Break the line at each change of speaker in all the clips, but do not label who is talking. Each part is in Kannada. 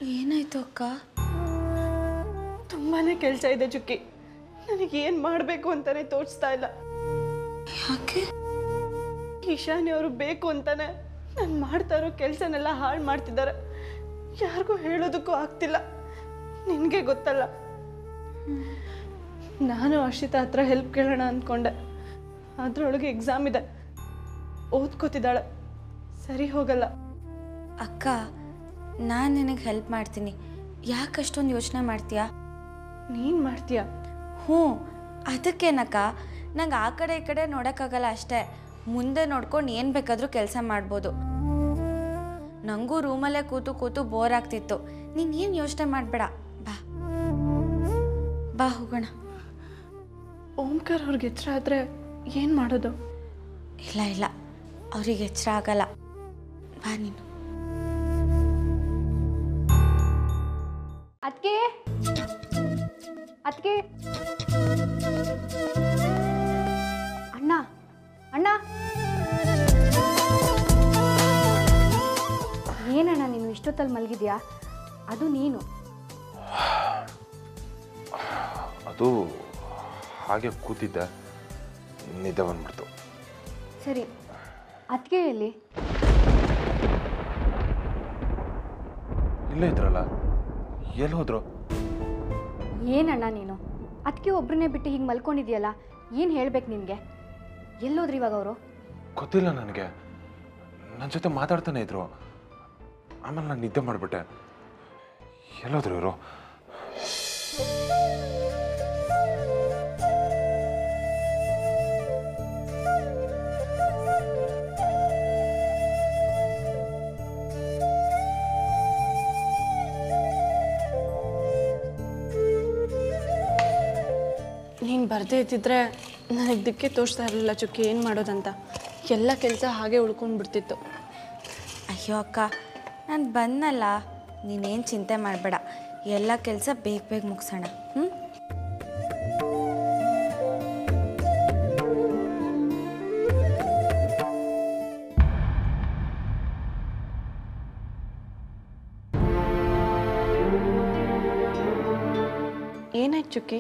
ಏನಾಯ್ತು ಅಕ್ಕ
ತುಂಬಾ ಕೆಲಸ ಇದೆ ಚುಕ್ಕಿ ನನಗೆ ಏನು ಮಾಡಬೇಕು ಅಂತಾನೆ ತೋಚ್ತಾ ಇಲ್ಲ
ಯಾಕೆ
ಈಶಾನಿ ಅವರು ಬೇಕು ಅಂತಾನೆ ನಾನು ಮಾಡ್ತಾ ಇರೋ ಕೆಲಸನೆಲ್ಲ ಹಾಳು ಮಾಡ್ತಿದ್ದಾರೆ ಯಾರಿಗೂ ಹೇಳೋದಕ್ಕೂ ಆಗ್ತಿಲ್ಲ ನಿನಗೆ ಗೊತ್ತಲ್ಲ ನಾನು ಅರ್ಷಿತಾ ಹತ್ರ ಹೆಲ್ಪ್ ಕೇಳೋಣ ಅಂದ್ಕೊಂಡೆ ಅದರೊಳಗೆ ಎಕ್ಸಾಮ್ ಇದೆ ಓದ್ಕೋತಿದ್ದಾಳೆ ಸರಿ ಹೋಗಲ್ಲ
ಅಕ್ಕ ನಾನು ನಿನಗೆ ಹೆಲ್ಪ್ ಮಾಡ್ತೀನಿ ಯಾಕೆ ಅಷ್ಟೊಂದು ಯೋಚನೆ ಮಾಡ್ತೀಯಾ
ನೀನು ಮಾಡ್ತೀಯಾ
ಹ್ಞೂ ಅದಕ್ಕೇನಕ್ಕ ನಂಗೆ ಆ ಕಡೆ ಈ ಕಡೆ ನೋಡೋಕ್ಕಾಗಲ್ಲ ಅಷ್ಟೇ ಮುಂದೆ ನೋಡ್ಕೊಂಡು ಏನು ಬೇಕಾದರೂ ಕೆಲಸ ಮಾಡ್ಬೋದು ನನಗೂ ರೂಮಲ್ಲೇ ಕೂತು ಕೂತು ಬೋರ್ ಆಗ್ತಿತ್ತು ನೀನು ಏನು ಯೋಚನೆ ಮಾಡಬೇಡ ಬಾ ಬಾ ಹೋಗೋಣ
ಓಂಕಾರ್ ಅವ್ರಿಗೆ ಎಚ್ಚರ ಆದರೆ ಏನು ಮಾಡೋದು
ಇಲ್ಲ ಇಲ್ಲ ಅವ್ರಿಗೆ ಎಚ್ಚರ ಆಗಲ್ಲ ಬಾ ನೀನು
ಅದಕ್ಕೆ ಅದಕ್ಕೆ ಅಣ್ಣ ಅಣ್ಣ ಏನಣ್ಣ ನೀನು ಇಷ್ಟೊತ್ತಲ್ಲಿ ಮಲಗಿದ್ಯಾ ಅದು ನೀನು
ಅದು ಹಾಗೆ ಕೂತಿದ್ದೆ ನಿದ್ದೆ ಬಂದ್ಬಿಡ್ತು
ಸರಿ ಅದಕ್ಕೆ ಎಲ್ಲಿ
ಇಲ್ಲೇ ಇದ್ರಲ್ಲ ಎಲ್ಲಿ ಹೋದ್ರು
ಏನಣ್ಣ ನೀನು ಅದಕ್ಕೆ ಒಬ್ಬರನ್ನೇ ಬಿಟ್ಟು ಹಿಂಗೆ ಮಲ್ಕೊಂಡಿದ್ಯಲ್ಲ ಏನು ಹೇಳ್ಬೇಕು ನಿನಗೆ ಎಲ್ಲೋದ್ರಿ ಇವಾಗ ಅವರು
ಗೊತ್ತಿಲ್ಲ ನನಗೆ ನನ್ನ ಜೊತೆ ಮಾತಾಡ್ತಾನೆ ಇದ್ರು ಆಮೇಲೆ ನಾನು ನಿದ್ದೆ ಮಾಡಿಬಿಟ್ಟೆ ಎಲ್ಲೋದ್ರು ಇವರು
ನೀನು ಬರದೇ ಇದ್ದಿದ್ರೆ ನನಗೆ ದಿಕ್ಕೆ ತೋರಿಸ್ತಾ ಇರಲಿಲ್ಲ ಚುಕ್ಕಿ ಏನು ಮಾಡೋದಂತ ಎಲ್ಲ ಕೆಲಸ ಹಾಗೆ ಉಳ್ಕೊಂಡು ಬಿಡ್ತಿತ್ತು
ಅಯ್ಯೋ ಅಕ್ಕ ನಾನು ಬಂದಲ್ಲ ನೀನೇನು ಚಿಂತೆ ಮಾಡಬೇಡ ಎಲ್ಲ ಕೆಲಸ ಬೇಗ ಬೇಗ ಮುಗಿಸೋಣ ಹ್ಞೂ
ಏನಾಯ್ತು ಚುಕ್ಕಿ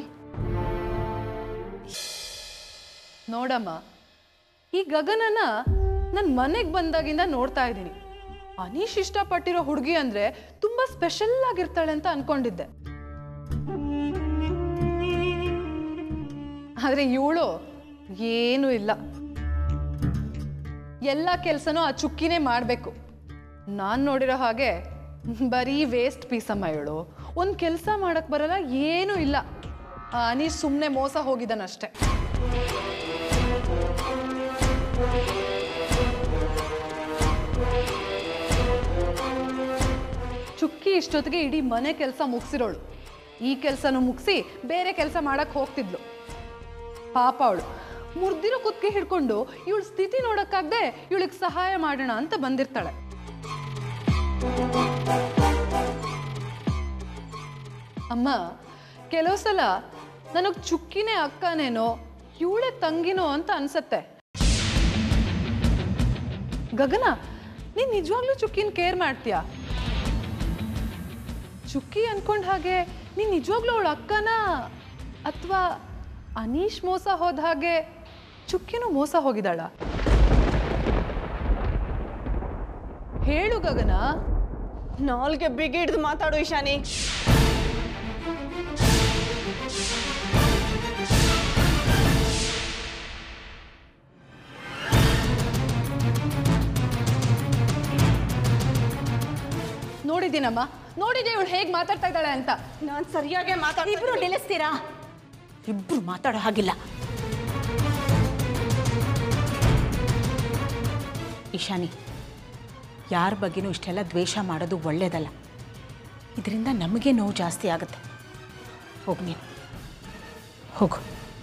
ನೋಡಮ್ಮ ಈ ಗಗನನ ನನ್ನ ಮನೆಗೆ ಬಂದಾಗಿಂದ ನೋಡ್ತಾ ಇದ್ದೀನಿ ಅನೀಶ್ ಇಷ್ಟಪಟ್ಟಿರೋ ಹುಡುಗಿ ಅಂದ್ರೆ ತುಂಬಾ ಸ್ಪೆಷಲ್ ಆಗಿರ್ತಾಳೆ ಅಂತ ಅನ್ಕೊಂಡಿದ್ದೆ ಆದ್ರೆ ಇವಳು ಏನೂ ಇಲ್ಲ ಎಲ್ಲ ಕೆಲಸನೂ ಆ ಚುಕ್ಕಿನೇ ಮಾಡಬೇಕು ನಾನು ನೋಡಿರೋ ಹಾಗೆ ಬರೀ ವೇಸ್ಟ್ ಪೀಸಮ್ಮ ಇವಳು ಒಂದು ಕೆಲಸ ಮಾಡಕ್ ಬರಲ್ಲ ಏನೂ ಇಲ್ಲ ಆ ಅನೀಶ್ ಸುಮ್ಮನೆ ಮೋಸ ಹೋಗಿದ್ದಾನಷ್ಟೆ ಚುಕ್ಕಿ ಇಷ್ಟೊತ್ತಿಗೆ ಇಡೀ ಮನೆ ಕೆಲಸ ಮುಗಿಸಿರೋಳು ಈ ಕೆಲಸನೂ ಮುಗಿಸಿ ಬೇರೆ ಕೆಲಸ ಮಾಡಕ್ ಹೋಗ್ತಿದ್ಲು ಪಾಪ ಅವಳು ಮುರ್ದಿರೋ ಕುತ್ತಿಗೆ ಹಿಡ್ಕೊಂಡು ಇವಳ ಸ್ಥಿತಿ ನೋಡಕ್ಕಾಗ್ದೆ ಇವಳಿಗೆ ಸಹಾಯ ಮಾಡೋಣ ಅಂತ ಬಂದಿರ್ತಾಳೆ ಅಮ್ಮ ಕೆಲವು ಸಲ ನನಗೆ ಚುಕ್ಕಿನೇ ಅಕ್ಕನೇನೋ ಇವಳೆ ತಂಗಿನೋ ಅಂತ ಅನ್ಸತ್ತೆ ಗಗನ ನೀನ್ ನಿಜವಾಗ್ಲೂ ಚುಕ್ಕಿನ ಕೇರ್ ಮಾಡ್ತೀಯಾ ಚುಕ್ಕಿ ಅನ್ಕೊಂಡ್ ಹಾಗೆ ನೀನ್ ನಿಜವಾಗ್ಲೂ ಅವಳ ಅಕ್ಕನ ಅಥವಾ ಅನೀಶ್ ಮೋಸ ಹೋದ ಹಾಗೆ ಚುಕ್ಕಿನೂ ಮೋಸ ಹೋಗಿದ್ದಾಳ ಹೇಳು ಗಗನ
ನಾಲ್ಗೆ ಬಿಗಿ ಹಿಡ್ದು ಮಾತಾಡು ಈಶಾನಿ
ನೋಡಿದ್ದೀನಮ್ಮ ನೋಡಿದ್ದೆ ಇವಳು ಹೇಗೆ ಮಾತಾಡ್ತಾ ಇದ್ದಾಳೆ ಅಂತ
ನಾನು ಸರಿಯಾಗಿ ಮಾತಾಡಿ
ಇಬ್ರು ನಿಲ್ಲಿಸ್ತೀರಾ ಇಬ್ರು ಮಾತಾಡೋ ಹಾಗಿಲ್ಲ ಇಶಾನಿ ಯಾರ ಬಗ್ಗೆನೂ ಇಷ್ಟೆಲ್ಲ ದ್ವೇಷ ಮಾಡೋದು ಒಳ್ಳೇದಲ್ಲ ಇದರಿಂದ ನಮಗೆ ನೋವು ಜಾಸ್ತಿ ಆಗುತ್ತೆ ಹೋಗು ನೀನು ಹೋಗು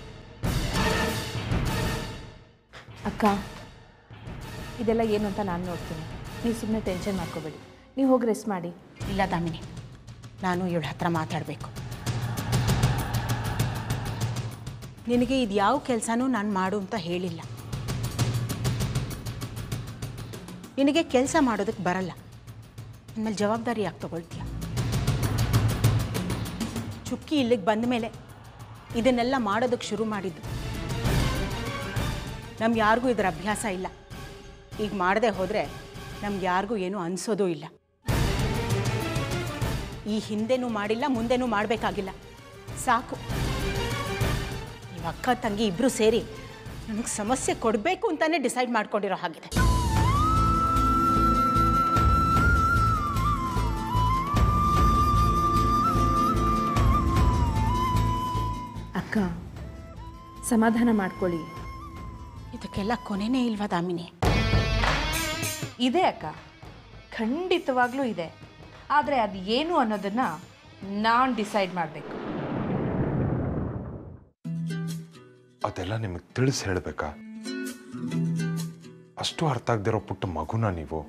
ಅಕ್ಕ ಇದೆಲ್ಲ ಏನು ಅಂತ ನಾನು ನೋಡ್ತೀನಿ ನೀವು ಸುಮ್ಮನೆ ಟೆನ್ಷನ್ ಮಾಡ್ಕೋಬೇಡಿ ನೀವು ಹೋಗಿ ರೆಸ್ಟ್ ಮಾಡಿ
ಇಲ್ಲ ದಾಮಿನಿ ನಾನು ಇವಳ ಹತ್ರ ಮಾತಾಡಬೇಕು ನಿನಗೆ ಇದು ಯಾವ ಕೆಲಸನೂ ನಾನು ಮಾಡು ಅಂತ ಹೇಳಿಲ್ಲ ನಿನಗೆ ಕೆಲಸ ಮಾಡೋದಕ್ಕೆ ಬರಲ್ಲ ಆಮೇಲೆ ಜವಾಬ್ದಾರಿ ಯಾಕೆ ತಗೊಳ್ತೀಯ ಚುಕ್ಕಿ ಇಲ್ಲಿಗೆ ಬಂದ ಮೇಲೆ ಇದನ್ನೆಲ್ಲ ಮಾಡೋದಕ್ಕೆ ಶುರು ಮಾಡಿದ್ದು ನಮ್ಗೆ ಯಾರಿಗೂ ಇದರ ಅಭ್ಯಾಸ ಇಲ್ಲ ಈಗ ಮಾಡದೆ ಹೋದರೆ ನಮ್ಗೆ ಯಾರಿಗೂ ಏನೂ ಅನಿಸೋದೂ ಇಲ್ಲ ಈ ಹಿಂದೆನೂ ಮಾಡಿಲ್ಲ ಮುಂದೆನೂ ಮಾಡಬೇಕಾಗಿಲ್ಲ ಸಾಕು ನೀವು ಅಕ್ಕ ತಂಗಿ ಇಬ್ಬರು ಸೇರಿ ನನಗೆ ಸಮಸ್ಯೆ ಕೊಡಬೇಕು ಅಂತಲೇ ಡಿಸೈಡ್ ಮಾಡ್ಕೊಂಡಿರೋ ಹಾಗಿದೆ
ಅಕ್ಕ ಸಮಾಧಾನ ಮಾಡ್ಕೊಳ್ಳಿ
ಇದಕ್ಕೆಲ್ಲ ಕೊನೆನೇ ಇಲ್ವಾ ದಾಮಿನಿ
ಇದೆ ಅಕ್ಕ ಖಂಡಿತವಾಗ್ಲೂ ಇದೆ ಆದರೆ ಅದು ಏನು ಅನ್ನೋದನ್ನು ನಾನು ಡಿಸೈಡ್ ಮಾಡಬೇಕು
ಅದೆಲ್ಲ ನಿಮಗೆ ತಿಳಿಸಿ ಹೇಳಬೇಕಾ ಅಷ್ಟು ಅರ್ಥ ಆಗದಿರೋ ಪುಟ್ಟ ಮಗುನ ನೀವು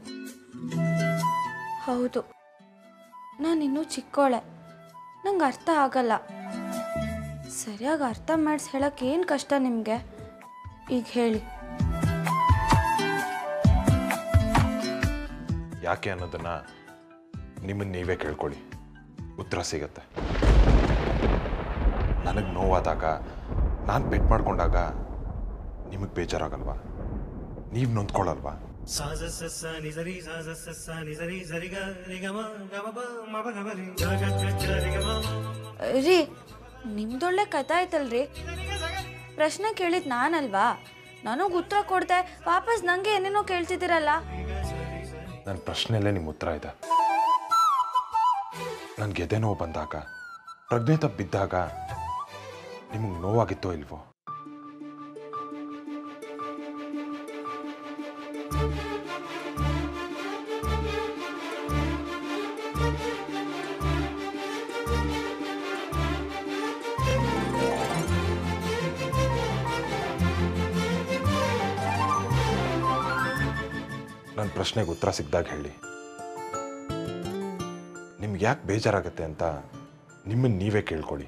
ಹೌದು ನಾನಿನ್ನೂ ಚಿಕ್ಕೋಳೆ ನಂಗೆ ಅರ್ಥ ಆಗಲ್ಲ ಸರಿಯಾಗಿ ಅರ್ಥ ಮಾಡಿಸಿ ಹೇಳಕ್ಕೆ ಏನು ಕಷ್ಟ ನಿಮಗೆ ಈಗ ಹೇಳಿ
ಯಾಕೆ ಅನ್ನೋದನ್ನ ನಿಮ್ಮನ್ನು ನೀವೇ ಕೇಳ್ಕೊಳ್ಳಿ ಉತ್ತರ ಸಿಗತ್ತೆ ನನಗೆ ನೋವಾದಾಗ ನಾನು ಬೆಟ್ ಮಾಡ್ಕೊಂಡಾಗ ನಿಮಗೆ ಬೇಜಾರಾಗಲ್ವಾ ನೀವು ನೊಂದ್ಕೊಳ್ಳಲ್ವಾ
ಸಾಸ ಸಸ ನಿಸರಿ ಸಾಸ ಸಸ ನಿಸರಿ ಸರಿ ಗ ರಿ ಗ ಮ ಗ ಮ ಪ ಮ ಪ ಗ ಮ ರಿ ಗ ಗ ಗ ಗ ರಿ ಗ ಮ
ರೀ ನಿಮ್ದೊಳ್ಳೆ ಕಥೆ ಆಯ್ತಲ್ರಿ ಪ್ರಶ್ನೆ ಕೇಳಿದ್ ನಾನಲ್ವಾ ನನಗೆ ಉತ್ತರ ಕೊಡ್ದೆ ವಾಪಸ್ ನಂಗೆ ಏನೇನೋ ಕೇಳ್ತಿದ್ದೀರಲ್ಲ
ನನ್ನ ಪ್ರಶ್ನೆಯಲ್ಲೇ ನಿಮ್ಮ ಉತ್ತರ ಇದೆ ನನಗೆ ಎದೆ ನೋವು ಬಂದಾಗ ಪ್ರಜ್ಞೆ ತಪ್ಪಿದ್ದಾಗ ನಿಮಗೆ ನೋವಾಗಿತ್ತೋ ಇಲ್ವೋ ನನ್ನ ಪ್ರಶ್ನೆಗೆ ಉತ್ತರ ಸಿಕ್ಕಿದಾಗ ಹೇಳಿ ನಿಮ್ಗೆ ಯಾಕೆ ಬೇಜಾರಾಗತ್ತೆ ಅಂತ ನಿಮ್ಮನ್ನು ನೀವೇ ಕೇಳ್ಕೊಳ್ಳಿ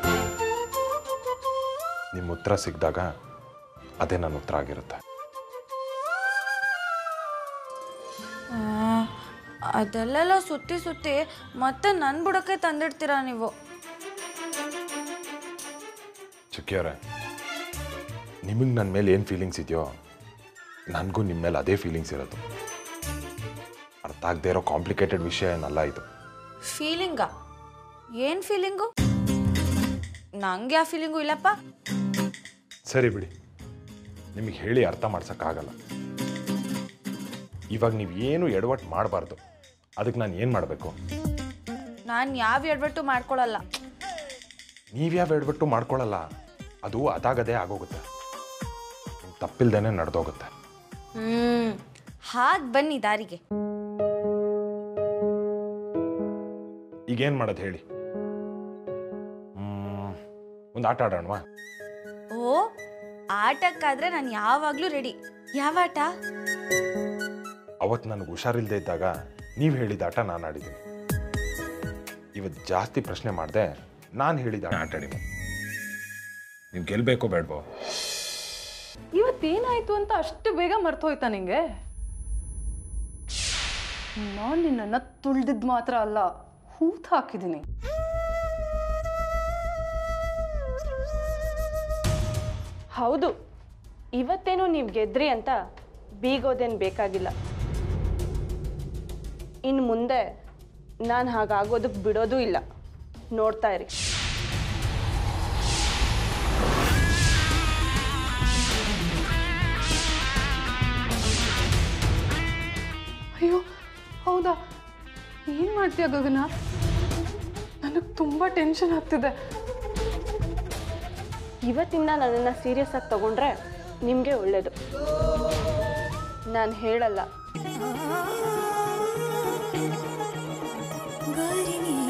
ನಿಮ್ಮ ಉತ್ತರ ಸಿಕ್ಕಿದಾಗ ಅದೇ ನನ್ನ ಉತ್ತರ ಆಗಿರುತ್ತೆ
ಆ, ಅದಲ್ಲೆಲ್ಲ ಸುತ್ತಿ ಸುತ್ತಿ ಮತ್ತೆ ನನ್ನ ಬುಡಕ್ಕೆ ತಂದಿಡ್ತೀರಾ ನೀವು
ಚುಕ್ಕಿಯವರೇ ನಿಮಗೆ ನನ್ನ ಮೇಲೆ ಏನು ಫೀಲಿಂಗ್ಸ್ ಇದೆಯೋ ನನಗೂ ನಿಮ್ಮ ಮೇಲೆ ಅದೇ ಫೀಲಿಂಗ್ಸ್ ಇರೋದು ಅರ್ಥ ಆಗದೆ ಇರೋ ಕಾಂಪ್ಲಿಕೇಟೆಡ್ ವಿಷಯ ಏನಲ್ಲ ಇದು
ಫೀಲಿಂಗಾ ಏನು ಫೀಲಿಂಗು ನಂಗೆ ಯಾವ ಫೀಲಿಂಗು ಇಲ್ಲಪ್ಪ
ಸರಿ ಬಿಡಿ ನಿಮಗೆ ಹೇಳಿ ಅರ್ಥ ಮಾಡ್ಸೋಕ್ಕಾಗಲ್ಲ ಇವಾಗ ನೀವು ಏನು ಎಡವಟ್ಟು ಮಾಡಬಾರ್ದು ಅದಕ್ಕೆ ನಾನು ಏನು ಮಾಡಬೇಕು
ನಾನು ಯಾವ ಎಡ್ವಟ್ಟು ಮಾಡ್ಕೊಳಲ್ಲ
ನೀವ್ಯಾವ ಎಡವಟ್ಟು ಮಾಡ್ಕೊಳ್ಳಲ್ಲ ಅದು ಅದಾಗದೇ ಆಗೋಗುತ್ತೆ ನಿಮ್ಗೆ ತಪ್ಪಿಲ್ದೇನೆ ನಡೆದೋಗುತ್ತೆ
ಹ್ಮ್ ಹಾಗೆ ಬನ್ನಿ ದಾರಿಗೆ
ಈಗೇನು ಮಾಡೋದು ಹೇಳಿ ಒಂದು ಆಟ ಆಡೋಣವಾ
ಓ ಆಟಕ್ಕಾದ್ರೆ ನಾನು ಯಾವಾಗಲೂ ರೆಡಿ ಯಾವ ಆಟ
ಅವತ್ತು ನನಗೆ ಹುಷಾರಿಲ್ಲದೆ ಇದ್ದಾಗ ನೀವು ಹೇಳಿದ ಆಟ ನಾನು ಆಡಿದ್ದೀನಿ ಇವತ್ತು ಜಾಸ್ತಿ ಪ್ರಶ್ನೆ ಮಾಡಿದೆ ನಾನು ಹೇಳಿದ ಆಟ ಆಡಿ ನೀವು ಗೆಲ್ಬೇಕೋ ಬೇಡವೋ
ಇವತ್ತೇನಾಯ್ತು ಅಂತ ಅಷ್ಟು ಬೇಗ ಮರ್ತೋಯ್ತಾ ನಿಂಗೆ ನಾನು ನಿನ್ನನ್ನು ತುಳ್ದಿದ್ ಮಾತ್ರ ಅಲ್ಲ ಹೂತ್ ಹಾಕಿದ್ದೀನಿ
ಹೌದು ಇವತ್ತೇನೋ ನೀವು ಗೆದ್ರಿ ಅಂತ ಬೀಗೋದೇನು ಬೇಕಾಗಿಲ್ಲ ಇನ್ನು ಮುಂದೆ ನಾನು ಹಾಗಾಗೋದಕ್ಕೆ ಬಿಡೋದೂ ಇಲ್ಲ ನೋಡ್ತಾ ಇರಿ
ಅಯ್ಯೋ ಹೌದಾ ಏನು ಮಾಡ್ತೀಯ ಗಗನ ನನಗೆ ತುಂಬ ಟೆನ್ಷನ್ ಆಗ್ತಿದೆ
ಇವತ್ತಿಂದ ನನ್ನನ್ನು ಸೀರಿಯಸ್ ಆಗಿ ತಗೊಂಡ್ರೆ ನಿಮಗೆ ಒಳ್ಳೆಯದು ನಾನು ಹೇಳಲ್ಲ
ಗರಿನಿ